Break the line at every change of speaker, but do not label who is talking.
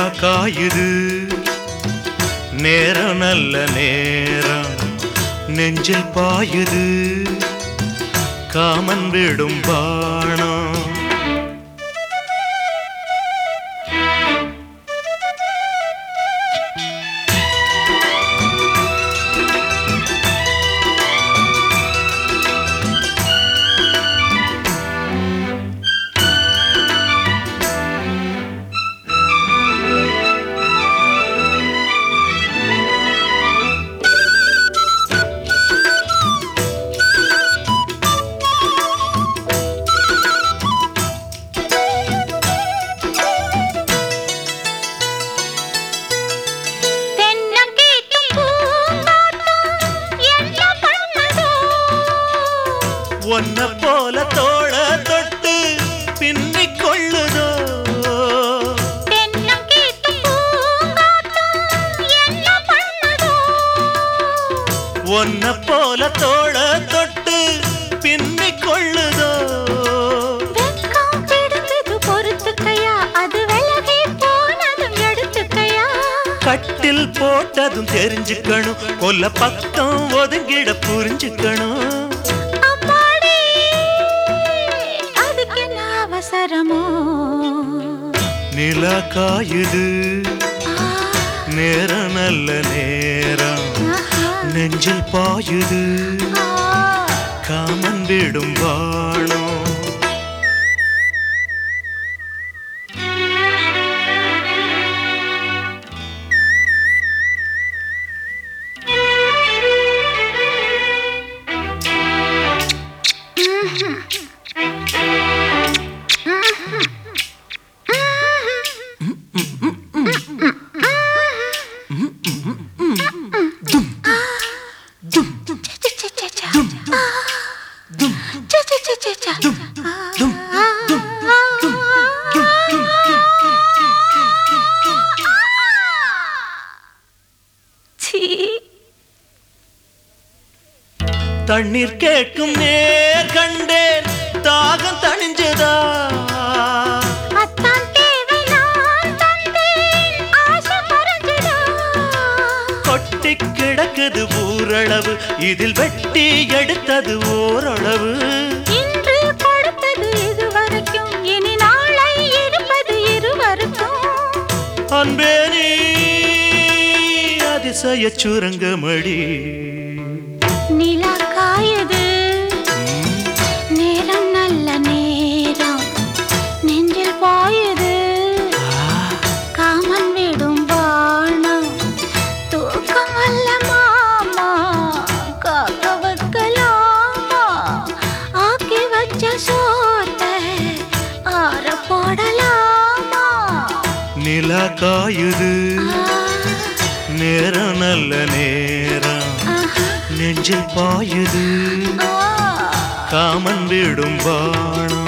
காயுது நேரம் நல்ல நேரம் நெஞ்சில் பாயுது காமன் விடும் பாணம்
தென்னங்கீத்தும் பூங்காத்தும் என்ன பண்ணுதோ?
ஒன்ன போல தோಳ தொட்டு பின்னிக் கொள்ளுதோ
தென்னங்கீத்தும் பூங்காத்தும் என்ன பண்ணுதோ?
ஒன்ன போல தோಳ தொட்டு பின்னிக் கொள்ளுதோ
வெட்கம் பிடிக்குது பொறுத்துக்கையா, அது விலகி போனதும் எடுத்துக்கையா.
கட்டில் போட்டதும் தெரிஞ்சுக்கணும் கொல்ல பக்கம் ஒதுங்கிட புரிஞ்சுக்கணும்
அம்மாடி, அதுக்கு என்ன அவசரமோ
நிலா காயுது
ஆ,
நேரம் நல்ல நேரம்
ஆஹா,
நெஞ்சில் பாயுது
ஆ.
காமன் விடும் வாணம் தண்ணீர் கேட்கும் நேர் கண்டேன் தாகம் தணிஞ்சதா கொட்டி கிடக்குது ஊரளவு இதில் வெட்டி எடுத்தது ஓரளவு
இன்று கொடுத்தது இதுவரைக்கும் இனி நாளை இருப்பது இருவருக்கும்
அன்பே நீ அதிசய சுரங்கமடி
நிலா காயுது நேரம் நல்ல நேரம் நெஞ்சில் பாயுது காமன் விடும் வானம் தூக்கம் வல்ல மாமா காக்க வைக்கலாமா ஆக்கி வச்ச சோத்தை ஆற போடலாமா
நிலா காயுது
ஆ,
நேரம் நல்ல நேரம்
ஆஹா,
நெஞ்சில் பாயுது
ஆ.
காமன் விடும் பாணம்